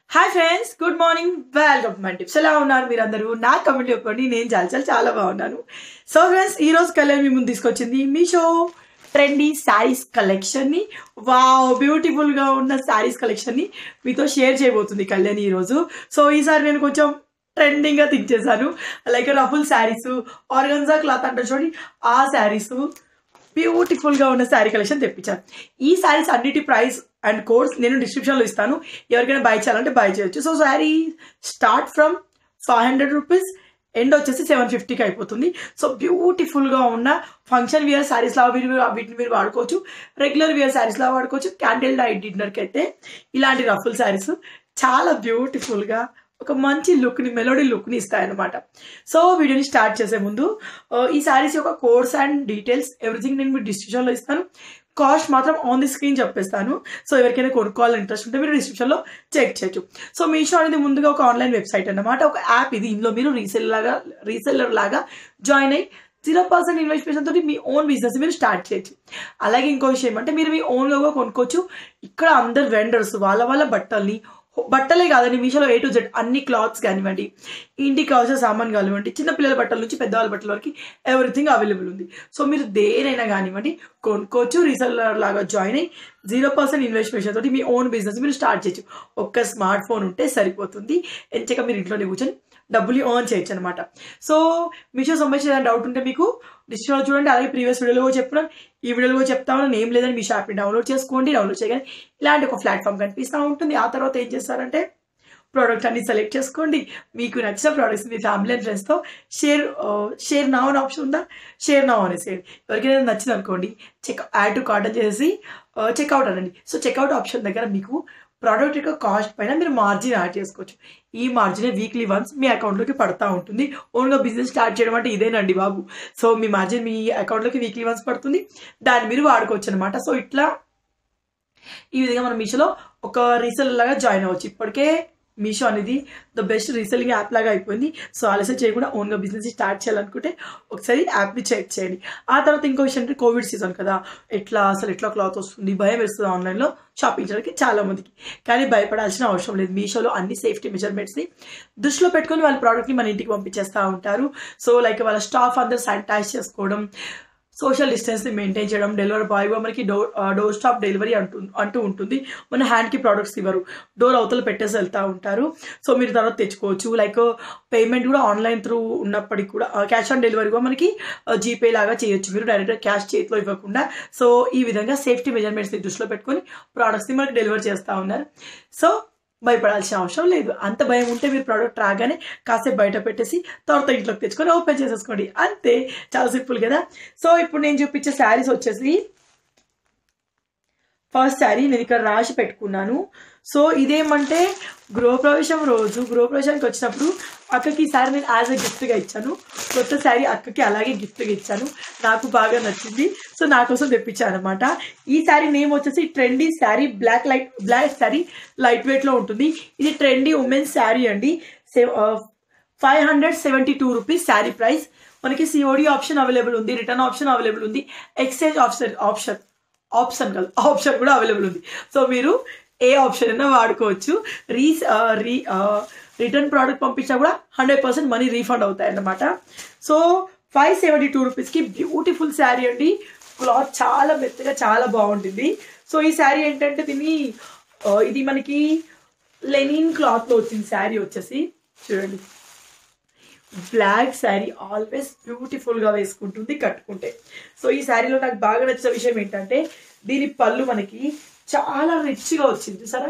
hi friends good morning welcome my tips ఎలా ఉన్నారు మీరందరూ నా కమెంట్ చెప్పండి నేను చాలా చాలా చాలా బాగున్నాను సో ఫ్రెండ్స్ ఈ రోజు కళ్యాణ్ మీ ముందు తీసుకొచ్చింది మీషో ట్రెండీ శారీస్ కలెక్షన్ని వావ్ బ్యూటిఫుల్గా ఉన్న శారీస్ కలెక్షన్ని మీతో షేర్ చేయబోతుంది కళ్యాణ్ ఈరోజు సో ఈసారి నేను కొంచెం ట్రెండింగ్గా థింక్ చేశాను like ruffle saris organza cloth అంటే చూడండి ఆ శారీస్ బ్యూటిఫుల్గా ఉన్న శారీ కలెక్షన్ తెప్పించాను ఈ శారీస్ అన్నిటి ప్రైస్ అండ్ కోడ్స్ నేను డిస్క్రిప్షన్లో ఇస్తాను ఎవరికైనా బై చేయాలంటే బై చేయొచ్చు so sari start from five hundred rupees end వచ్చేసి సెవెన్ ఫిఫ్టీకి అయిపోతుంది సో బ్యూటిఫుల్గా ఉన్న ఫంక్షన్ వియర్ శారీస్ లా మీరు వీటిని మీరు వాడుకోవచ్చు రెగ్యులర్ వియర్ శారీస్ లా వాడుకోవచ్చు క్యాండిల్ నైట్ డిన్నర్కి అయితే ఇలాంటి రఫుల్ శారీస్ చాలా బ్యూటిఫుల్గా ఒక మంచి లుక్ని మెలోడీ లుక్ని ఇస్తాయన్నమాట సో వీడియోని స్టార్ట్ చేసే ముందు ఆ, ఈ శారీస్ యొక్క కోర్స్ అండ్ డీటెయిల్స్ ఎవ్రీథింగ్ నేను మీ డిస్క్రిప్షన్లో ఇస్తాను కాస్ట్ మాత్రం ఆన్ ది స్క్రీన్ చెప్పేస్తాను సో ఎవరికైనా కొనుక్కోవాలని ఇంట్రెస్ట్ ఉంటే మీరు డిస్క్రిప్షన్లో చెక్ చేయొచ్చు సో మీషో అనేది ముందుగా ఒక ఆన్లైన్ వెబ్సైట్ అన్నమాట ఒక యాప్ ఇది ఇందులో మీరు రీసెల్ లాగా రీసెల్లర్ లాగా జాయిన్ అయ్యి జీరో పర్సెంట్ ఇన్వెస్ట్మెంట్ తోటి మీ ఓన్ బిజినెస్ మీరు స్టార్ట్ చేయొచ్చు అలాగే ఇంకో విషయం అంటే మీరు మీ ఓన్ లోగా కొనుక్కోవచ్చు ఇక్కడ అందరు వెండర్స్ వాళ్ళ వాళ్ళ బట్టల్ని బట్టలే కాదండి మీషోలో ఏ టు జెడ్ అన్ని క్లాత్స్ కానివ్వండి ఇంటికి కావాల్సిన సామాన్ కానివ్వండి చిన్న పిల్లల బట్టల నుంచి పెద్దవాళ్ళ బట్టల వరకు ఎవ్రీథింగ్ అవైలబుల్ ఉంది సో మీరు దేనైనా కానివ్వండి కొనుక్కోవచ్చు రీసెల్లర్ లాగా జాయిన్ అయ్యి జీరో పర్సెంట్ ఇన్వెస్ట్మెంట్ తోటి మీ ఓన్ బిజినెస్ మీరు స్టార్ట్ చేయొచ్చు ఒక్క స్మార్ట్ ఫోన్ ఉంటే సరిపోతుంది ఎంచక మీరు ఇంట్లోనే కూర్చొని డబ్బులు ఆన్ చేయొచ్చు అనమాట సో మీషో సంబంధించిన ఏదైనా డౌట్ ఉంటే మీకు డిస్క్రిప్షన్లో చూడండి అలాగే ప్రీవియస్ వీడియోలో కూడా చెప్తున్నాను ఈ వీడియోలో కూడా చెప్తాను నేమ్ లేదని మీ షాప్ని డౌన్లోడ్ చేసుకోండి డౌన్లోడ్ చేయగానే ఇలాంటి ఒక ప్లాట్ఫామ్ కనిపిస్తూ ఉంటుంది ఆ తర్వాత ఏం చేస్తారంటే ప్రోడక్ట్ అన్ని సెలెక్ట్ చేసుకోండి మీకు నచ్చిన ప్రోడక్ట్స్ మీ ఫ్యామిలీ అండ్ ఫ్రెండ్స్తో షేర్ షేర్ నా అని ఆప్షన్ ఉందా షేర్ నా అనేసేయండి ఎవరికైనా నచ్చింది అనుకోండి చెక్ యాడ్ టు కార్ట్ చేసి చెక్అవుట్ అనండి సో చెక్అవుట్ ఆప్షన్ దగ్గర మీకు ప్రోడక్ట్ యొక్క కాస్ట్ పైన మీరు మార్జిన్ యాడ్ చేసుకోవచ్చు ఈ మార్జిన్ వీక్లీ వన్స్ మీ అకౌంట్లోకి పడతా ఉంటుంది ఓన్గా బిజినెస్ స్టార్ట్ చేయడం అంటే ఇదేనండి బాబు సో మీ మార్జిన్ మీ అకౌంట్లోకి వీక్లీ వన్స్ పడుతుంది దాన్ని మీరు వాడుకోవచ్చు అనమాట సో ఇట్లా ఈ విధంగా మనం మీషోలో ఒక రీసెల్ లాగా జాయిన్ అవ్వచ్చు ఇప్పటికే మీషో అనేది ద బెస్ట్ రీసెల్లింగ్ యాప్ లాగా అయిపోయింది సో ఆలస్యం చేయకుండా ఓన్గా బిజినెస్ స్టార్ట్ చేయాలనుకుంటే ఒకసారి యాప్ని చెక్ చేయండి ఆ తర్వాత ఇంకో విషయం అంటే కోవిడ్ సీజన్ కదా ఎట్లా అసలు ఎట్లా క్లాత్ వస్తుంది భయం వేస్తుంది ఆన్లైన్లో షాపింగ్ చేయడానికి చాలా మందికి కానీ భయపడాల్సిన అవసరం లేదు మీషోలో అన్ని సేఫ్టీ మెజర్మెంట్స్ని దృష్టిలో పెట్టుకొని వాళ్ళ ప్రోడక్ట్ని మన ఇంటికి పంపించేస్తూ ఉంటారు సో లైక్ వాళ్ళ స్టాఫ్ అందరూ శానిటైజ్ చేసుకోవడం సోషల్ డిస్టెన్స్ని మెయింటైన్ చేయడం డెలివరీ బాయ్ కూడా మనకి డోర్ డోర్ స్టాప్ డెలివరీ అంటూ అంటూ ఉంటుంది మన హ్యాండ్కి ప్రోడక్ట్స్ ఇవ్వరు డోర్ అవతల పెట్టేసి వెళ్తూ ఉంటారు సో మీరు తర్వాత తెచ్చుకోవచ్చు లైక్ పేమెంట్ కూడా ఆన్లైన్ త్రూ ఉన్నప్పటికీ కూడా క్యాష్ ఆన్ డెలివరీ కూడా మనకి జీపే లాగా చేయొచ్చు మీరు డైరెక్ట్గా క్యాష్ చేతిలో ఇవ్వకుండా సో ఈ విధంగా సేఫ్టీ మెజర్మెంట్స్ని దృష్టిలో పెట్టుకొని ప్రోడక్ట్స్ని మనకి డెలివర్ చేస్తూ ఉన్నారు సో భయపడాల్సిన అవసరం లేదు అంత భయం ఉంటే మీరు ప్రోడక్ట్ రాగానే కాసేపు బయట పెట్టేసి తర్వాత ఇంట్లోకి తెచ్చుకొని ఓపెన్ చేసేసుకోండి అంతే చాలా సింపుల్ కదా సో ఇప్పుడు నేను చూపించే శారీస్ వచ్చేసి ఫస్ట్ శారీ నేను ఇక్కడ రాసి పెట్టుకున్నాను సో ఇదేమంటే గృహప్రవేశం రోజు గృహప్రవేశానికి వచ్చినప్పుడు అక్కకి ఈ శారీ నేను యాజ్ అ గిఫ్ట్గా ఇచ్చాను కొత్త శారీ అక్కకి అలాగే గిఫ్ట్గా ఇచ్చాను నాకు బాగా నచ్చింది సో నా కోసం తెప్పించాను అనమాట ఈ శారీ నేమ్ వచ్చేసి trendy sari black light black sari light వెయిట్లో ఉంటుంది ఇది ట్రెండీ ఉమెన్స్ శారీ అండి five hundred seventy two rupees sari price మనకి సిఓడి ఆప్షన్ అవైలబుల్ ఉంది రిటర్న్ ఆప్షన్ అవైలబుల్ ఉంది ఎక్స్చేంజ్ ఆప్షన్ ఆప్షన్ ఆప్షన్ కాదు ఆప్షన్ కూడా అవైలబుల్ ఉంది సో మీరు ఏ ఆప్షన్ అయినా వాడుకోవచ్చు రీ రీ రిటర్న్ ప్రోడక్ట్ పంపించినా కూడా హండ్రెడ్ పర్సెంట్ మనీ రీఫండ్ అవుతాయి అన్నమాట సో ఫైవ్ సెవెంటీ టూ రూపీస్కి బ్యూటిఫుల్ శారీ అండి క్లాత్ చాలా మెత్తగా చాలా బాగుంటుంది సో ఈ శారీ ఏంటంటే దీన్ని ఆ, ఇది మనకి లెనిన్ క్లాత్లో వచ్చింది శారీ వచ్చేసి చూడండి బ్లాక్ శారీ ఆల్వేస్ బ్యూటిఫుల్గా వేసుకుంటుంది కట్టుకుంటే సో ఈ శారీలో నాకు బాగా నచ్చిన విషయం ఏంటంటే దీని పళ్ళు మనకి చాలా రిచ్గా వచ్చింది చూసారా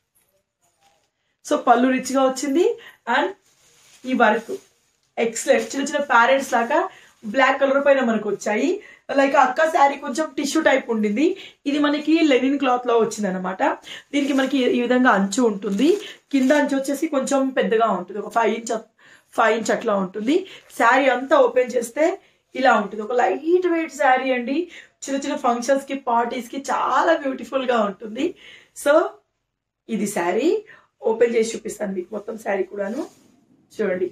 సో పళ్ళు రిచ్గా వచ్చింది అండ్ ఈ వర్క్ ఎక్సలెంట్ చిన్న చిన్న ప్యారెట్స్ లాగా బ్లాక్ కలర్ పైన మనకు వచ్చాయి లైక్ అక్క శారీ కొంచెం టిష్యూ టైప్ ఉండింది ఇది మనకి లెనిన్ క్లాత్ లో వచ్చింది అనమాట దీనికి మనకి ఈ విధంగా అంచు ఉంటుంది కింద అంచు వచ్చేసి కొంచెం పెద్దగా ఉంటుంది ఒక ఫైవ్ ఇంచ్ ఫైవ్ ఇంచ్ అట్లా ఉంటుంది శారీ అంతా ఓపెన్ చేస్తే ఇలా ఉంటుంది ఒక లైట్ వెయిట్ శారీ అండి చిన్న చిన్న ఫంక్షన్స్ కి పార్టీస్ కి చాలా బ్యూటిఫుల్ గా ఉంటుంది సో ఇది శారీ ఓపెన్ చేసి చూపిస్తాను మీకు మొత్తం శారీ కూడాను చూడండి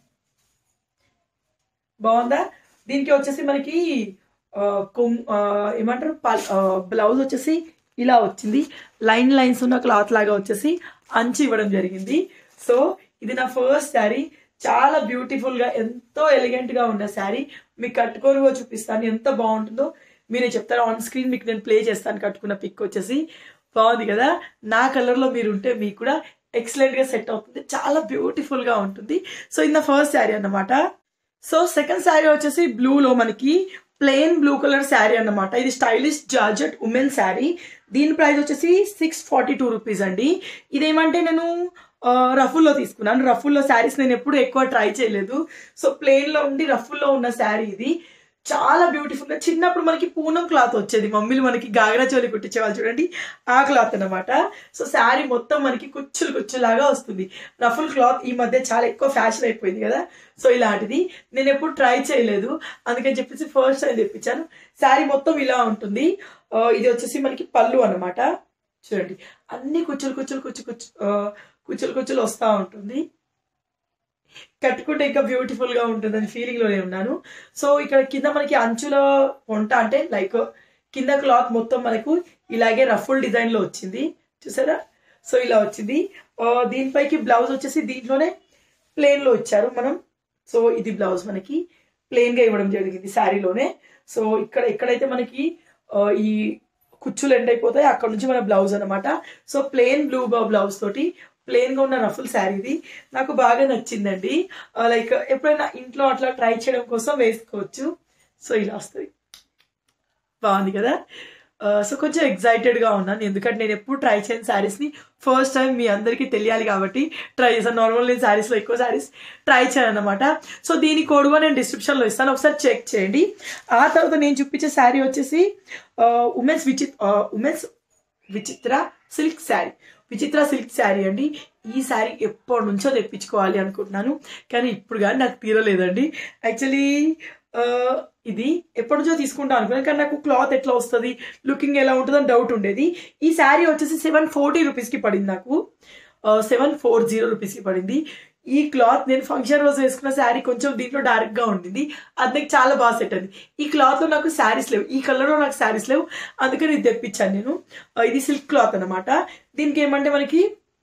బాగుందా దీనికి వచ్చేసి మనకి ఆ, కొం- ఆ, ఏమంటారు బ్లౌజ్ వచ్చేసి ఇలా వచ్చింది లైన్ లైన్స్ ఉన్న క్లాత్ లాగా వచ్చేసి అంచు ఇవ్వడం జరిగింది సో ఇది నా ఫస్ట్ శారీ చాలా బ్యూటిఫుల్ గా ఎంతో ఎలిగెంట్ గా ఉన్న శారీ మీకు కట్టుకొని కూడా చూపిస్తాను ఎంత బాగుంటుందో మీరే చెప్తారు ఆన్ స్క్రీన్ మీకు నేను ప్లే చేస్తాను కట్టుకున్న పిక్ వచ్చేసి బాగుంది కదా నా కలర్ లో మీరు ఉంటే మీకు కూడా ఎక్సలెంట్ గా సెట్ అవుతుంది చాలా బ్యూటిఫుల్ గా ఉంటుంది సో ఇది నా ఫస్ట్ శారీ అన్నమాట సో సెకండ్ శారీ వచ్చేసి బ్లూలో మనకి ప్లెయిన్ బ్లూ కలర్ శారీ అన్నమాట ఇది స్టైలిష్ జార్జెట్ ఉమెన్ శారీ దీని ప్రైస్ వచ్చేసి సిక్స్ ఫార్టీ టూ రూపీస్ అండి ఇదేమంటే నేను ఆ, రఫుల్లో తీసుకున్నాను రఫుల్లో శారీస్ నేను ఎప్పుడు ఎక్కువ ట్రై చేయలేదు సో ప్లెయిన్లో ఉండి రఫుల్లో ఉన్న శారీ ఇది చాలా బ్యూటిఫుల్ గా చిన్నప్పుడు మనకి పూనం క్లాత్ వచ్చేది మమ్మీలు మనకి గాగరా చోలి కుట్టించేవాళ్ళు చూడండి ఆ క్లాత్ అన్నమాట సో శారీ మొత్తం మనకి కుచ్చులు కుచ్చులాగా వస్తుంది రఫుల్ క్లాత్ ఈ మధ్య చాలా ఎక్కువ ఫ్యాషన్ అయిపోయింది కదా సో ఇలాంటిది నేను ఎప్పుడు ట్రై చేయలేదు అందుకని చెప్పేసి ఫస్ట్ టైం తెప్పించాను శారీ మొత్తం ఇలా ఉంటుంది ఆ, ఇది వచ్చేసి మనకి పళ్ళు అన్నమాట చూడండి అన్ని కుచ్చులు కుచ్చులు కుచ్చు కుచ్చు ఆ, కుచ్చులు కుచ్చులు వస్తూ ఉంటుంది కట్టుకుంటే ఇంకా బ్యూటిఫుల్ గా ఉంటుందని ఫీలింగ్ లోనే ఉన్నాను సో ఇక్కడ కింద మనకి అంచుల వంట అంటే లైక్ కింద క్లాత్ మొత్తం మనకు ఇలాగే రఫుల్ డిజైన్ లో వచ్చింది చూసారా సో ఇలా వచ్చింది ఆ, దీనిపైకి బ్లౌజ్ వచ్చేసి దీంట్లోనే ప్లేన్ లో ఇచ్చారు మనం సో ఇది బ్లౌజ్ మనకి ప్లెయిన్ గా ఇవ్వడం జరిగింది శారీలోనే సో ఇక్కడ ఎక్కడైతే మనకి ఆ, ఈ కుచ్చులు ఎండ్ అయిపోతాయి అక్కడ నుంచి మన బ్లౌజ్ అన్నమాట సో ప్లెయిన్ బ్లూ బ్లౌజ్ తోటి ప్లెయిన్ గా ఉన్న రఫుల్ శారీ ఇది నాకు బాగా నచ్చిందండి లైక్ ఎప్పుడైనా ఇంట్లో అట్లా ట్రై చేయడం కోసం వేసుకోవచ్చు సో ఇలా వస్తుంది బాగుంది కదా సో కొంచెం ఎగ్జైటెడ్ గా ఉన్నాను ఎందుకంటే నేను ఎప్పుడు ట్రై చేయని శారీస్ ని ఫస్ట్ టైం మీ అందరికీ తెలియాలి కాబట్టి ట్రై చేశాను నార్మల్ నేను శారీస్ లో ఎక్కువ శారీస్ ట్రై చేయను అనమాట సో దీని కోడ్ కూడా నేను డిస్క్రిప్షన్ లో ఇస్తాను ఒకసారి చెక్ చేయండి ఆ తర్వాత నేను చూపించే శారీ వచ్చేసి ఉమెన్స్ విచిత్ women's Vichitra silk sari Vichitra silk sari అండి ఈ శారీ ఎప్పటి నుంచో తెప్పించుకోవాలి అనుకుంటున్నాను కానీ ఇప్పుడు కానీ నాకు తీరలేదండి యాక్చువల్లీ ఇది ఎప్పటి నుంచో తీసుకుంటాను అనుకున్నాను కానీ నాకు క్లాత్ ఎట్లా వస్తుంది లుకింగ్ ఎలా ఉంటుందని డౌట్ ఉండేది ఈ శారీ వచ్చేసి సెవెన్ ఫోర్టీ రూపీస్కి పడింది నాకు సెవెన్ ఫోర్ జీరో రూపీస్కి పడింది ఈ క్లాత్ నేను ఫంక్షన్ రోజు వేసుకున్న శారీ కొంచెం దీంట్లో డార్క్ గా ఉండింది అది నాకు చాలా బాగా సెట్ అయింది ఈ క్లాత్ లో నాకు శారీస్ లేవు ఈ కలర్ లో నాకు శారీస్ లేవు అందుకని ఇది తెప్పించాను నేను ఆ, ఇది సిల్క్ క్లాత్ అన్నమాట దీనికి ఏమంటే మనకి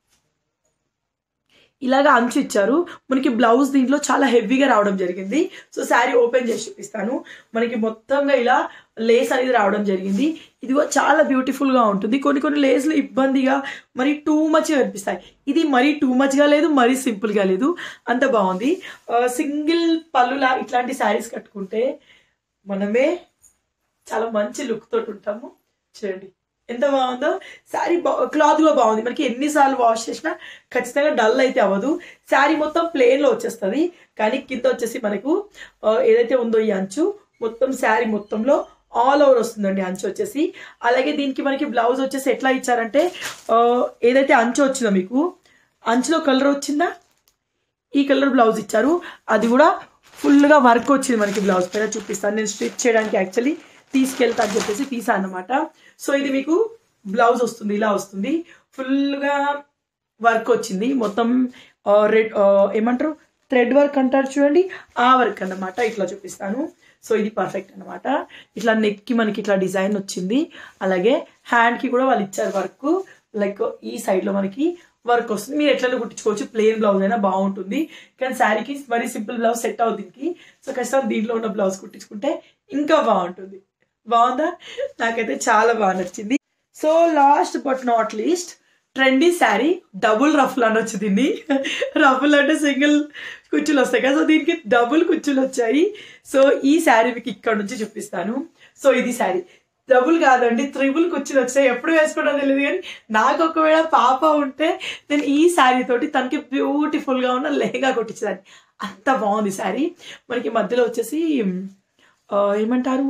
ఇలాగా అంచు ఇచ్చారు మనకి బ్లౌజ్ దీంట్లో చాలా హెవీగా రావడం జరిగింది సో శారీ ఓపెన్ చేసి చూపిస్తాను మనకి మొత్తంగా ఇలా లేస్ అనేది రావడం జరిగింది ఇదిగో చాలా బ్యూటిఫుల్ గా ఉంటుంది కొన్ని కొన్ని లేస్లు ఇబ్బందిగా మరి టూ మచ్ కనిపిస్తాయి ఇది మరీ టూ మచ్ గా లేదు మరీ సింపుల్ గా లేదు అంత బాగుంది సింగిల్ పళ్ళులా ఇట్లాంటి శారీస్ కట్టుకుంటే మనమే చాలా మంచి లుక్ తోటి ఉంటాము చూడండి ఎంత బాగుందో శారీ క్లాత్ కూడా బాగుంది మనకి ఎన్నిసార్లు వాష్ చేసినా ఖచ్చితంగా డల్ అయితే అవ్వదు శారీ మొత్తం ప్లేన్ లో వచ్చేస్తుంది కానీ కింద వచ్చేసి మనకు ఆ, ఏదైతే ఉందో ఈ అంచు మొత్తం శారీ మొత్తంలో ఆల్ ఓవర్ వస్తుందండి అంచు వచ్చేసి అలాగే దీనికి మనకి బ్లౌజ్ వచ్చేసి ఎట్లా ఇచ్చారంటే ఆ, ఏదైతే అంచు వచ్చిందో మీకు అంచులో కలర్ వచ్చిందా ఈ కలర్ బ్లౌజ్ ఇచ్చారు అది కూడా ఫుల్గా వర్క్ వచ్చింది మనకి బ్లౌజ్ పైన చూపిస్తాను నేను స్టిచ్ చేయడానికి యాక్చువల్లీ తీసుకెళ్తా అని చెప్పేసి తీసాను అనమాట సో ఇది మీకు బ్లౌజ్ వస్తుంది ఇలా వస్తుంది ఫుల్గా వర్క్ వచ్చింది మొత్తం రెడ్ ఏమంటారు థ్రెడ్ వర్క్ అంటారు చూడండి ఆ వర్క్ అన్నమాట ఇట్లా చూపిస్తాను సో ఇది పర్ఫెక్ట్ అన్నమాట ఇట్లా నెక్కి మనకి ఇట్లా డిజైన్ వచ్చింది అలాగే హ్యాండ్కి కూడా వాళ్ళు ఇచ్చారు వర్క్ లైక్ ఈ సైడ్లో మనకి వర్క్ వస్తుంది మీరు ఎట్లా కుట్టించుకోవచ్చు ప్లెయిన్ బ్లౌజ్ అయినా బాగుంటుంది కానీ శారీకి మరీ సింపుల్ బ్లౌజ్ సెట్ అవుతుంది దీనికి సో ఖచ్చితంగా దీంట్లో ఉన్న బ్లౌజ్ కుట్టించుకుంటే ఇంకా బాగుంటుంది బాగుందా నాకైతే చాలా బాగా నచ్చింది so last but not least trendy sari double ruffle అనొచ్చు దీన్ని రఫుల్ అంటే సింగిల్ కుచ్చులు వస్తాయి కదా సో దీనికి డబుల్ కుచ్చులు వచ్చాయి సో ఈ శారీ మీకు ఇక్కడ నుంచి చూపిస్తాను సో ఇది శారీ డబుల్ కాదండి త్రిబుల్ కుర్చీలు వచ్చాయి ఎప్పుడు వేసుకోవడం తెలియదు కానీ నాకు ఒకవేళ పాప ఉంటే నేను ఈ శారీ తోటి తనకి బ్యూటిఫుల్ గా ఉన్న లెహంగా కొట్టించేదాన్ని అంత బాగుంది శారీ మనకి మధ్యలో వచ్చేసి ఆ, ఏమంటారు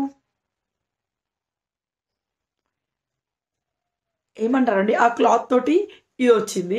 ఏమంటారండి ఆ క్లాత్ తోటి ఇది వచ్చింది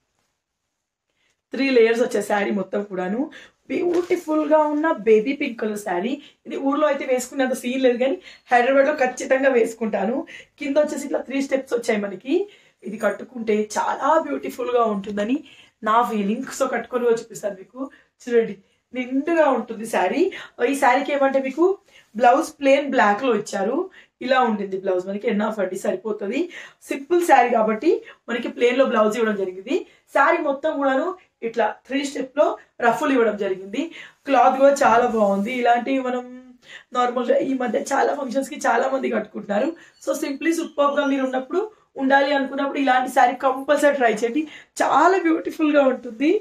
త్రీ లేయర్స్ వచ్చే శారీ మొత్తం కూడాను బ్యూటిఫుల్ గా ఉన్న బేబీ పింక్ కలర్ శారీ ఇది ఊర్లో అయితే వేసుకునేంత సీన్ లేదు కానీ హైదరాబాద్ లో ఖచ్చితంగా వేసుకుంటాను కింద వచ్చేసి ఇట్లా త్రీ స్టెప్స్ వచ్చాయి మనకి ఇది కట్టుకుంటే చాలా బ్యూటిఫుల్ గా ఉంటుందని నా ఫీలింగ్ సో కట్టుకొని కూడా చూపిస్తాను మీకు చూడండి నిండుగా ఉంటుంది శారీ ఈ శారీకి ఏమంటే మీకు బ్లౌజ్ ప్లేన్ బ్లాక్ లో ఇచ్చారు ఇలా ఉంటుంది బ్లౌజ్ మనకి ఎన్ ఆఫ్ అండి సరిపోతుంది సింపుల్ శారీ కాబట్టి మనకి ప్లేన్ లో బ్లౌజ్ ఇవ్వడం జరిగింది శారీ మొత్తం కూడాను ఇట్లా త్రీ స్టెప్ లో రఫుల్ ఇవ్వడం జరిగింది క్లాత్ కూడా చాలా బాగుంది ఇలాంటివి మనం నార్మల్గా ఈ మధ్య చాలా ఫంక్షన్స్ కి చాలా మంది కట్టుకుంటున్నారు సో సింప్లీ సూపర్ గా మీరు ఉన్నప్పుడు ఉండాలి అనుకున్నప్పుడు ఇలాంటి శారీ కంపల్సరీ ట్రై చేయండి చాలా బ్యూటిఫుల్ గా ఉంటుంది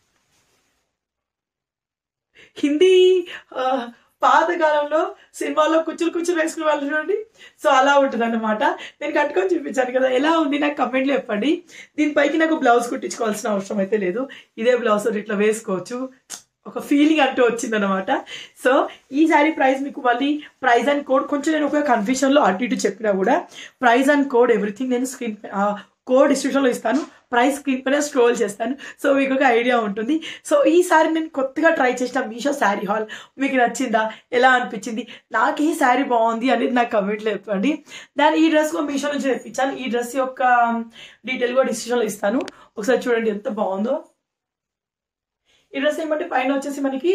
హిందీ ఆ, పాతకాలంలో సినిమాలో కుచ్చులు కుచ్చులు వేసుకునే వాళ్ళు చూడండి సో అలా ఉంటుంది అనమాట నేను కట్టుకొని చూపించాను కదా ఎలా ఉంది నాకు కమెంట్లో చెప్పండి దీనిపైకి నాకు బ్లౌజ్ కుట్టించుకోవాల్సిన అవసరం అయితే లేదు ఇదే బ్లౌజ్ ఇట్లా వేసుకోవచ్చు ఒక ఫీలింగ్ అంటూ వచ్చిందనమాట సో ఈ శారీ ప్రైస్ మీకు మళ్ళీ ప్రైస్ అండ్ కోడ్ కొంచెం నేను ఒక కన్ఫ్యూషన్లో అటు ఇటు చెప్పినా కూడా ప్రైస్ అండ్ కోడ్ ఎవ్రీథింగ్ నేను స్క్రీన్ కోడ్ డిస్క్రిప్షన్లో ఇస్తాను ప్రైస్ స్క్రీన్ పైన స్క్రోల్ చేస్తాను సో మీకు ఒక ఐడియా ఉంటుంది సో ఈ సారీ నేను కొత్తగా ట్రై చేసిన మీషో శారీ హాల్ మీకు నచ్చిందా ఎలా అనిపించింది నాకు ఈ శారీ బాగుంది అనేది నాకు కమెంట్లో చెప్పండి దాని ఈ డ్రెస్ కూడా మీషో నుంచి తెప్పించాను ఈ డ్రెస్ యొక్క డీటెయిల్ కూడా డిస్క్రిప్షన్లో ఇస్తాను ఒకసారి చూడండి ఎంత బాగుందో ఈ డ్రెస్ ఏమంటే పైన వచ్చేసి మనకి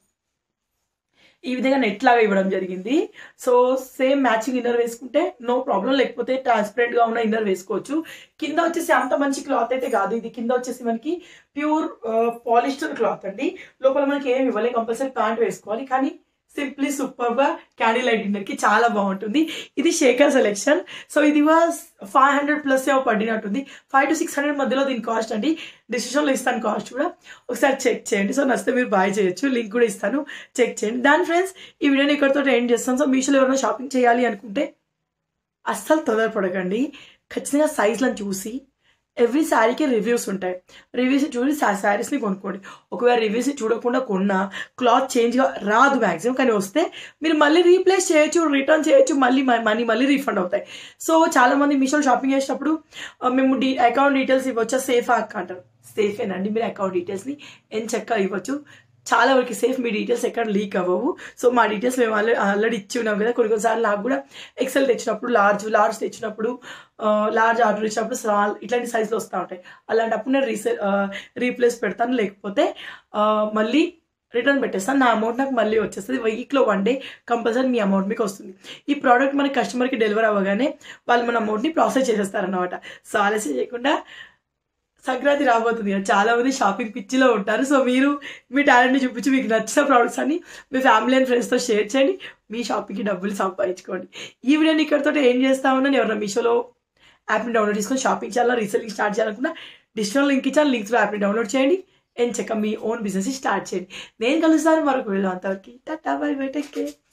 ఈ విధంగా నెట్ లాగా ఇవ్వడం జరిగింది సో సేమ్ మ్యాచింగ్ ఇన్నర్ వేసుకుంటే నో ప్రాబ్లం లేకపోతే ట్రాన్స్పరెంట్ గా ఉన్న ఇన్నర్ వేసుకోవచ్చు కింద వచ్చేసి అంత మంచి క్లాత్ అయితే కాదు ఇది కింద వచ్చేసి మనకి ప్యూర్ పాలిస్టర్ క్లాత్ అండి లోపల మనకి ఏమి ఇవ్వలేదు కంపల్సరీ ప్యాంట్ వేసుకోవాలి కానీ సింప్లీ సూపర్ గా క్యాండిల్ లైట్ డిన్నర్ కి చాలా బాగుంటుంది ఇది శేఖర్ సెలెక్షన్ సో ఇది వాజ్ ఫైవ్ హండ్రెడ్ ప్లస్ ఏమో పడినట్టుంది ఫైవ్ టు సిక్స్ హండ్రెడ్ మధ్యలో దీని కాస్ట్ అండి డిస్క్రిప్షన్ లో ఇస్తాను కాస్ట్ కూడా ఒకసారి చెక్ చేయండి సో నచ్చితే మీరు బాయ్ చేయొచ్చు లింక్ కూడా ఇస్తాను చెక్ చేయండి దాని ఫ్రెండ్స్ ఈ వీడియోని ఇక్కడితో ఎండ్ చేస్తాను సో మీషోలో ఎవరైనా షాపింగ్ చేయాలి అనుకుంటే అస్సలు తొందరపడకండి ఖచ్చితంగా సైజ్లను చూసి ఎవ్రీ శారీకి రివ్యూస్ ఉంటాయి రివ్యూస్ చూసి శారీస్ని కొనుక్కోండి ఒకవేళ రివ్యూస్ చూడకుండా కొన్నా క్లాత్ చేంజ్గా రాదు మ్యాక్సిమం కానీ వస్తే మీరు మళ్ళీ రీప్లేస్ చేయొచ్చు రిటర్న్ చేయొచ్చు మళ్ళీ మనీ మళ్ళీ రీఫండ్ అవుతాయి సో చాలా మంది మీషోలో షాపింగ్ చేసేటప్పుడు ఆ, మేము డీ అకౌంట్ డీటెయిల్స్ ఇవ్వచ్చా సేఫ్ అక్క అంటారు సేఫేనండి మీరు అకౌంట్ డీటెయిల్స్ని ఏం చక్కగా ఇవ్వచ్చు చాలా వరకు సేఫ్ మీ డీటెయిల్స్ ఎక్కడ లీక్ అవ్వవు సో మా డీటెయిల్స్ మేము ఆల్రెడీ ఆల్రెడీ ఇచ్చి ఉన్నాం కదా కొన్ని కొన్నిసార్లు నాకు కూడా ఎక్సెల్ తెచ్చినప్పుడు లార్జ్ లార్జ్ తెచ్చినప్పుడు లార్జ్ ఆర్డర్ ఇచ్చినప్పుడు స్మాల్ ఇట్లాంటి సైజులు వస్తూ ఉంటాయి అలాంటప్పుడు నేను రీసే రీప్లేస్ పెడతాను లేకపోతే ఆ, మళ్ళీ రిటర్న్ పెట్టేస్తాను నా అమౌంట్ నాకు మళ్ళీ వచ్చేస్తుంది వీక్లో వన్ డే కంపల్సరీ మీ అమౌంట్ మీకు వస్తుంది ఈ ప్రోడక్ట్ మన కస్టమర్కి డెలివర్ అవ్వగానే వాళ్ళు మన అమౌంట్ని ప్రాసెస్ చేసేస్తారన్నమాట సో ఆలస్యం చేయకుండా సంక్రాంతి రాబోతుంది కదా చాలా మంది షాపింగ్ పిచ్చిలో ఉంటారు సో మీరు మీ టాలెంట్ని చూపించి మీకు నచ్చిన ప్రోడక్ట్స్ అన్ని మీ ఫ్యామిలీ అండ్ ఫ్రెండ్స్తో షేర్ చేయండి మీ షాపింగ్కి డబ్బులు సంపాదించుకోండి ఈ వీడియోని ఇక్కడతో ఏం చేస్తా ఉన్నాను ఎవరైనా మీషోలో యాప్ని డౌన్లోడ్ చేసుకొని షాపింగ్ చేయాలా రీసెల్లింగ్ స్టార్ట్ చేయాలనుకున్నా డిస్క్రిప్షన్ లింక్ ఇచ్చాను లింక్స్లో యాప్ని డౌన్లోడ్ చేయండి ఏం చెక్క మీ ఓన్ బిజినెస్ స్టార్ట్ చేయండి నేను కలుస్తాను మరొక వీడియో అంతవరకు tata bye bye take care